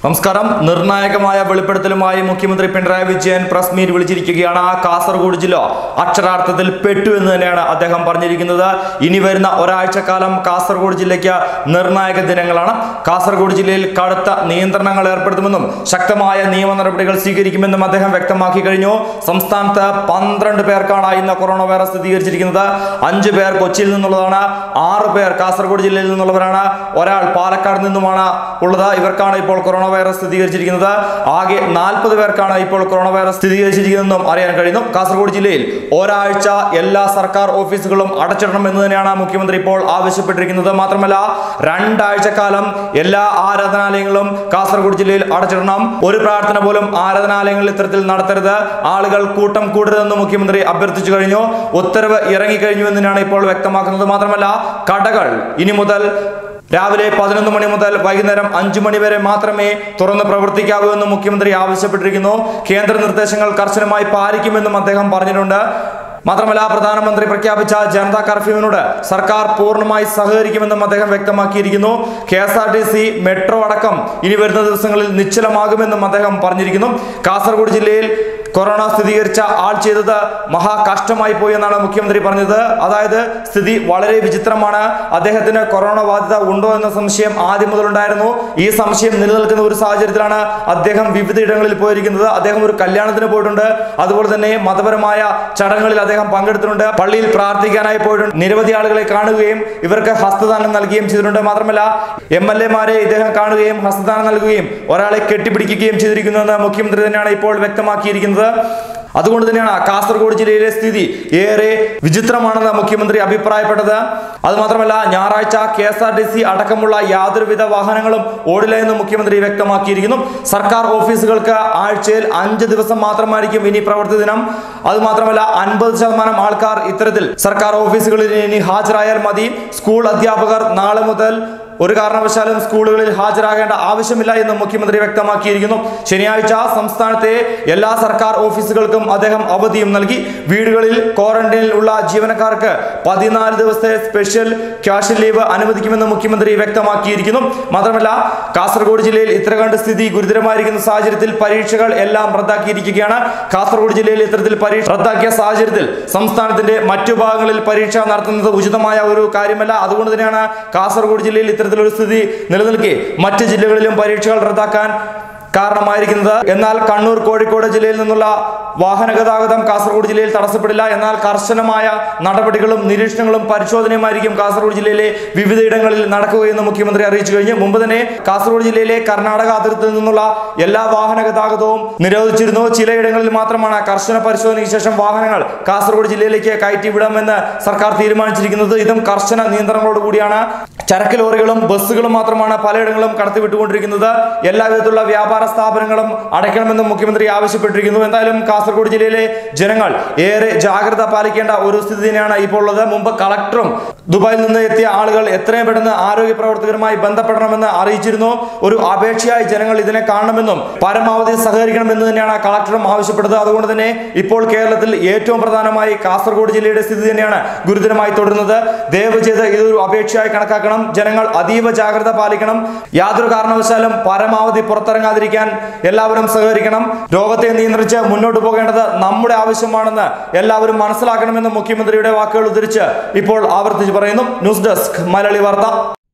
നമസ്കാരം നിർണായകമായ വെളിപ്പെടുത്തലുമായി മുഖ്യമന്ത്രി പിണറായി വിജയൻ പ്രസ് മീറ്റ് വിളിച്ചിരിക്കുകയാണ് കാസർഗോഡ് ജില്ല അക്ഷരാർത്ഥത്തിൽ പെട്ടു എന്ന് തന്നെയാണ് അദ്ദേഹം പറഞ്ഞിരിക്കുന്നത് ഇനി വരുന്ന ഒരാഴ്ചക്കാലം കാസർഗോഡ് ജില്ലയ്ക്ക് നിർണായക ദിനങ്ങളാണ് കാസർഗോഡ് ജില്ലയിൽ കടുത്ത നിയന്ത്രണങ്ങൾ ഏർപ്പെടുത്തുമെന്നും ശക്തമായ നിയമ നടപടികൾ സ്വീകരിക്കുമെന്നും അദ്ദേഹം വ്യക്തമാക്കി കഴിഞ്ഞു സംസ്ഥാനത്ത് പന്ത്രണ്ട് പേർക്കാണ് ഇന്ന് കൊറോണ വൈറസ് സ്ഥിരീകരിച്ചിരിക്കുന്നത് അഞ്ച് പേർ കൊച്ചിയിൽ നിന്നുള്ളതാണ് ആറ് പേർ കാസർഗോഡ് ജില്ലയിൽ നിന്നുള്ളവരാണ് ഒരാൾ പാലക്കാട് നിന്നുമാണ് ഉള്ളത് ഇവർക്കാണ് ഇപ്പോൾ കൊറോണ വൈറസ് സ്ഥിരീകരിച്ചിരിക്കുന്നത് ആകെ നാൽപ്പത് പേർക്കാണ് ഇപ്പോൾ കൊറോണ വൈറസ് സ്ഥിരീകരിച്ചിരിക്കുന്നതെന്നും അറിയാൻ കഴിയുന്നു കാസർഗോഡ് ജില്ലയിൽ ഒരാഴ്ച എല്ലാ സർക്കാർ ഓഫീസുകളും അടച്ചിടണം എന്ന് തന്നെയാണ് മുഖ്യമന്ത്രി ഇപ്പോൾ ആവശ്യപ്പെട്ടിരിക്കുന്നത് മാത്രമല്ല രണ്ടാഴ്ച കാലം എല്ലാ ആരാധനാലയങ്ങളും കാസർഗോഡ് ജില്ലയിൽ അടച്ചിടണം ഒരു പ്രാർത്ഥന പോലും ആരാധനാലയങ്ങളിൽ ഇത്തരത്തിൽ നടത്തരുത് ആളുകൾ കൂട്ടം കൂടരുതെന്ന് മുഖ്യമന്ത്രി അഭ്യർത്ഥിച്ചു കഴിഞ്ഞു ഉത്തരവ് ഇറങ്ങിക്കഴിഞ്ഞു എന്ന് തന്നെയാണ് ഇപ്പോൾ വ്യക്തമാക്കുന്നത് മാത്രമല്ല കടകൾ ഇനി മുതൽ രാവിലെ പതിനൊന്ന് മണി മുതൽ വൈകുന്നേരം അഞ്ചു മണി വരെ മാത്രമേ തുറന്ന് പ്രവർത്തിക്കാവൂ എന്ന് മുഖ്യമന്ത്രി ആവശ്യപ്പെട്ടിരിക്കുന്നു കേന്ദ്ര നിർദ്ദേശങ്ങൾ കർശനമായി പാലിക്കുമെന്നും അദ്ദേഹം പറഞ്ഞിട്ടുണ്ട് മാത്രമല്ല പ്രധാനമന്ത്രി പ്രഖ്യാപിച്ച ജനതാ കർഫ്യൂവിനോട് സർക്കാർ പൂർണ്ണമായി സഹകരിക്കുമെന്നും അദ്ദേഹം വ്യക്തമാക്കിയിരിക്കുന്നു K S R T C metro അടക്കം ഇനി വരുന്ന ദിവസങ്ങളിൽ നിശ്ചലമാകുമെന്നും അദ്ദേഹം പറഞ്ഞിരിക്കുന്നു കാസർഗോഡ് ജില്ലയിൽ കൊറോണ സ്ഥിരീകരിച്ച ആൾ ചെയ്തത് മഹാ കഷ്ടമായി പോയി എന്നാണ് മുഖ്യമന്ത്രി പറഞ്ഞത് അതായത് സ്ഥിതി വളരെ വിചിത്രമാണ് അദ്ദേഹത്തിന് കൊറോണ ബാധ്യത ഉണ്ടോ എന്ന സംശയം ആദ്യം മുതലുണ്ടായിരുന്നു ഈ സംശയം നിലനിൽക്കുന്ന ഒരു സാഹചര്യത്തിലാണ് അദ്ദേഹം വിവിധ ഇടങ്ങളിൽ പോയിരിക്കുന്നത് അദ്ദേഹം ഒരു കല്യാണത്തിന് പോയിട്ടുണ്ട് അതുപോലെ തന്നെ മതപരമായ ചടങ്ങുകളിൽ അദ്ദേഹം പങ്കെടുത്തിട്ടുണ്ട് പള്ളിയിൽ പ്രാർത്ഥിക്കാനായി പോയിട്ടുണ്ട് നിരവധി ആളുകളെ കാണുകയും ഇവർക്ക് ഹസ്തദാനം നൽകുകയും ചെയ്തിട്ടുണ്ട് മാത്രമല്ല എം എൽ എമാരെ ഇദ്ദേഹം കാണുകയും ഹസ്തദാനം നൽകുകയും ഒരാളെ കെട്ടിപ്പിടിക്കുകയും ചെയ്തിരിക്കുന്നുവെന്ന് മുഖ്യമന്ത്രി തന്നെയാണ് ഇപ്പോൾ വ്യക്തമാക്കിയിരിക്കുന്നത് അതുകൊണ്ട് തന്നെയാണ് കാസർഗോഡ് ജില്ലയിലെ സ്ഥിതി ഏറെ വിചിത്രമാണെന്ന് മുഖ്യമന്ത്രി അഭിപ്രായപ്പെട്ടത് അതുമാത്രമല്ല ഞായറാഴ്ച K S R T C അടക്കമുള്ള യാതൊരുവിധ വാഹനങ്ങളും ഓടില്ല എന്ന് മുഖ്യമന്ത്രി വ്യക്തമാക്കിയിരിക്കുന്നു സർക്കാർ ഓഫീസുകൾക്ക് ആഴ്ചയിൽ അഞ്ച് ദിവസം മാത്രമായിരിക്കും ഇനി പ്രവൃത്തി ദിനം അതുമാത്രമല്ല അൻപത് ശതമാനം ആൾക്കാർ ഇത്തരത്തിൽ സർക്കാർ ഓഫീസുകളിൽ ഇനി ഹാജരായാൽ മതി സ്കൂൾ അധ്യാപകർ നാളെ മുതൽ ഒരു കാരണവശാലും സ്കൂളുകളിൽ ഹാജരാകേണ്ട ആവശ്യമില്ല എന്ന് മുഖ്യമന്ത്രി വ്യക്തമാക്കിയിരിക്കുന്നു ശനിയാഴ്ച സംസ്ഥാനത്തെ എല്ലാ സർക്കാർ ഓഫീസുകൾക്കും അദ്ദേഹം അവധിയും നൽകി വീടുകളിൽ ക്വാറന്റൈനിൽ ഉള്ള ജീവനക്കാർക്ക് പതിനാല് ദിവസത്തെ സ്പെഷ്യൽ ക്യാഷ് ലീവ് അനുവദിക്കുമെന്ന് മുഖ്യമന്ത്രി വ്യക്തമാക്കിയിരിക്കുന്നു മാത്രമല്ല കാസർഗോഡ് ജില്ലയിൽ ഇത്രകണ്ട് സ്ഥിതി ഗുരുതരമായിരിക്കുന്ന സാഹചര്യത്തിൽ പരീക്ഷകൾ എല്ലാം റദ്ദാക്കിയിരിക്കുകയാണ് കാസർഗോഡ് ജില്ലയിൽ ഇത്തരത്തിൽ പരീക്ഷ റദ്ദാക്കിയ സാഹചര്യത്തിൽ സംസ്ഥാനത്തിന്റെ മറ്റു ഭാഗങ്ങളിൽ പരീക്ഷ നടത്തുന്നത് ഉചിതമായ ഒരു കാര്യമല്ല അതുകൊണ്ട് തന്നെയാണ് കാസർഗോഡ് ജില്ലയിൽ ഇത്തരത്തിലൊരു സ്ഥിതി നിലനിൽക്കെ മറ്റ് ജില്ലകളിലും പരീക്ഷകൾ റദ്ദാക്കാൻ കാരണമായിരിക്കുന്നത് എന്നാൽ കണ്ണൂർ കോഴിക്കോട് ജില്ലയിൽ നിന്നുള്ള വാഹന ഗതാഗതം കാസർഗോഡ് ജില്ലയിൽ തടസ്സപ്പെടില്ല എന്നാൽ കർശനമായ നടപടികളും നിരീക്ഷണങ്ങളും പരിശോധനയുമായിരിക്കും കാസർഗോഡ് ജില്ലയിലെ വിവിധയിടങ്ങളിൽ നടക്കുകയെന്ന് മുഖ്യമന്ത്രി അറിയിച്ചു കഴിഞ്ഞു മുമ്പ് തന്നെ കാസർഗോഡ് ജില്ലയിലെ കർണാടക അതിർത്തിയിൽ നിന്നുള്ള എല്ലാ വാഹന ഗതാഗതവും നിരോധിച്ചിരുന്നു ചിലയിടങ്ങളിൽ മാത്രമാണ് കർശന പരിശോധനയ്ക്ക് ശേഷം വാഹനങ്ങൾ കാസർഗോഡ് ജില്ലയിലേക്ക് കയറ്റി വിടാമെന്ന് സർക്കാർ തീരുമാനിച്ചിരിക്കുന്നത് ഇതും കർശന നിയന്ത്രണങ്ങളോട് കൂടിയാണ് ചരക്ക് ലോറികളും ബസ്സുകളും മാത്രമാണ് പലയിടങ്ങളും കടത്തിവിട്ടുകൊണ്ടിരിക്കുന്നത് എല്ലാവിധത്തിലുള്ള വ്യാപാര സ്ഥാപനങ്ങളും അടയ്ക്കണമെന്നും മുഖ്യമന്ത്രി ആവശ്യപ്പെട്ടിരിക്കുന്നു എന്തായാലും കാസർഗോഡ് ജില്ലയിലെ ജനങ്ങൾ ഏറെ ജാഗ്രത പാലിക്കേണ്ട ഒരു സ്ഥിതി തന്നെയാണ് ഇപ്പോൾ ഉള്ളത് മുമ്പ് കളക്ടറും ദുബായിൽ നിന്ന് എത്തിയ ആളുകൾ എത്രയും പെട്ടെന്ന് ആരോഗ്യ പ്രവർത്തകരുമായി ബന്ധപ്പെടണമെന്ന് അറിയിച്ചിരുന്നു ഒരു അപേക്ഷയായി ജനങ്ങൾ ഇതിനെ കാണണമെന്നും പരമാവധി സഹകരിക്കണമെന്ന് തന്നെയാണ് കളക്ടറും ആവശ്യപ്പെട്ടത് അതുകൊണ്ട് തന്നെ ഇപ്പോൾ കേരളത്തിൽ ഏറ്റവും പ്രധാനമായി കാസർഗോഡ് ജില്ലയുടെ സ്ഥിതി തന്നെയാണ് ഗുരുതരമായി തുടരുന്നത് ദയവ് ചെയ്ത് ഇതൊരു അപേക്ഷയായി കണക്കാക്കണം ജനങ്ങൾ അതീവ ജാഗ്രത പാലിക്കണം യാതൊരു കാരണവശാലും പരമാവധി പുറത്തിറങ്ങാതിരിക്കാൻ എല്ലാവരും സഹകരിക്കണം രോഗത്തെ നിയന്ത്രിച്ച് മുന്നോട്ട് പോകേണ്ടത് നമ്മുടെ ആവശ്യമാണെന്ന് എല്ലാവരും മനസ്സിലാക്കണമെന്ന് മുഖ്യമന്ത്രിയുടെ വാക്കുകൾ ഉദ്ധരിച്ച് ഇപ്പോൾ ആവർത്തിച്ച് പറയുന്നു ന്യൂസ് ഡെസ്ക് മലയാളി വാർത്ത